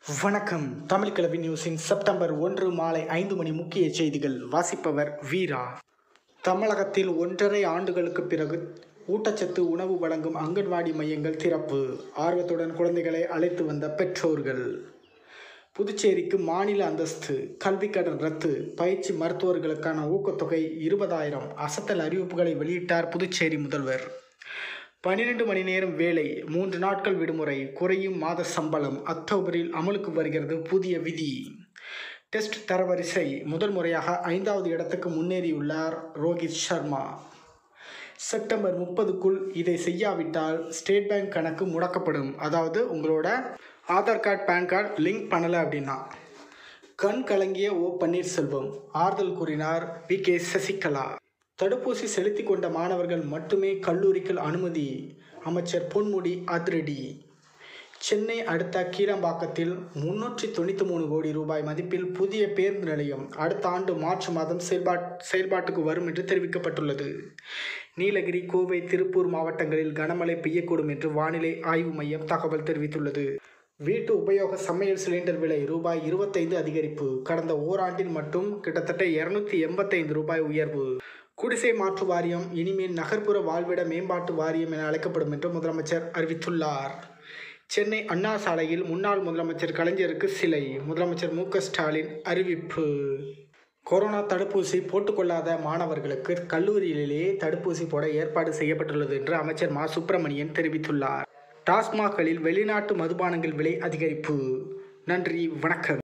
வணக்கம் தமிழ் கிழவி நியூஸின் செப்டம்பர் ஒன்று மாலை ஐந்து மணி முக்கிய செய்திகள் வாசிப்பவர் வீரா தமிழகத்தில் ஒன்றரை ஆண்டுகளுக்கு பிறகு ஊட்டச்சத்து உணவு வழங்கும் அங்கன்வாடி மையங்கள் திறப்பு ஆர்வத்துடன் குழந்தைகளை அழைத்து வந்த பெற்றோர்கள் புதுச்சேரிக்கு மாநில அந்தஸ்து கல்வி கடன் ரத்து பயிற்சி மருத்துவர்களுக்கான ஊக்கத்தொகை இருபதாயிரம் அசத்தல் அறிவிப்புகளை வெளியிட்டார் புதுச்சேரி முதல்வர் பன்னிரண்டு மணி நேரம் வேலை மூன்று நாட்கள் விடுமுறை குறையும் மாத சம்பளம் அக்டோபரில் அமலுக்கு வருகிறது புதிய விதி டெஸ்ட் தரவரிசை முதல் முறையாக ஐந்தாவது இடத்துக்கு முன்னேறியுள்ளார் ரோஹித் சர்மா செப்டம்பர் முப்பதுக்குள் இதை செய்யாவிட்டால் ஸ்டேட் பேங்க் கணக்கு முடக்கப்படும் அதாவது உங்களோட Aadhaar card PAN card link பண்ணலை அப்படின்னா கண் கலங்கிய ஓ பன்னீர்செல்வம் ஆறுதல் கூறினார் வி கே சசிகலா தடுப்பூசி செலுத்தி கொண்ட மாணவர்கள் மட்டுமே கல்லூரிக்குள் அனுமதி அமைச்சர் பொன்முடி அதிரடி சென்னை அடுத்த கீரம்பாக்கத்தில் முன்னூற்றி தொண்ணூற்றி மூணு கோடி ரூபாய் மதிப்பில் புதிய பேருந்து நிலையம் அடுத்த ஆண்டு மார்ச் மாதம் செயல்பாட் செயல்பாட்டுக்கு வரும் என்று தெரிவிக்கப்பட்டுள்ளது நீலகிரி கோவை திருப்பூர் மாவட்டங்களில் கனமழை பெய்யக்கூடும் என்று வானிலை ஆய்வு மையம் தகவல் தெரிவித்துள்ளது வீட்டு உபயோக சமையல் சிலிண்டர் விலை ரூபாய் இருபத்தைந்து அதிகரிப்பு கடந்த ஓராண்டில் மட்டும் கிட்டத்தட்ட இருநூத்தி எண்பத்தைந்து ரூபாய் உயர்வு குடிசை மாற்று வாரியம் இனிமேல் நகர்ப்புற வாழ்விட மேம்பாட்டு வாரியம் என அழைக்கப்படும் என்று முதலமைச்சர் அறிவித்துள்ளார் சென்னை அண்ணா சாலையில் முன்னாள் முதலமைச்சர் கலைஞருக்கு சிலை முதலமைச்சர் மு ஸ்டாலின் அறிவிப்பு கொரோனா தடுப்பூசி போட்டுக்கொள்ளாத மாணவர்களுக்கு கல்லூரியிலேயே தடுப்பூசி போட ஏற்பாடு செய்யப்பட்டுள்ளது என்று அமைச்சர் மா சுப்பிரமணியன் தெரிவித்துள்ளார் டாஸ்மாகளில் வெளிநாட்டு மதுபானங்கள் விலை அதிகரிப்பு நன்றி வணக்கம்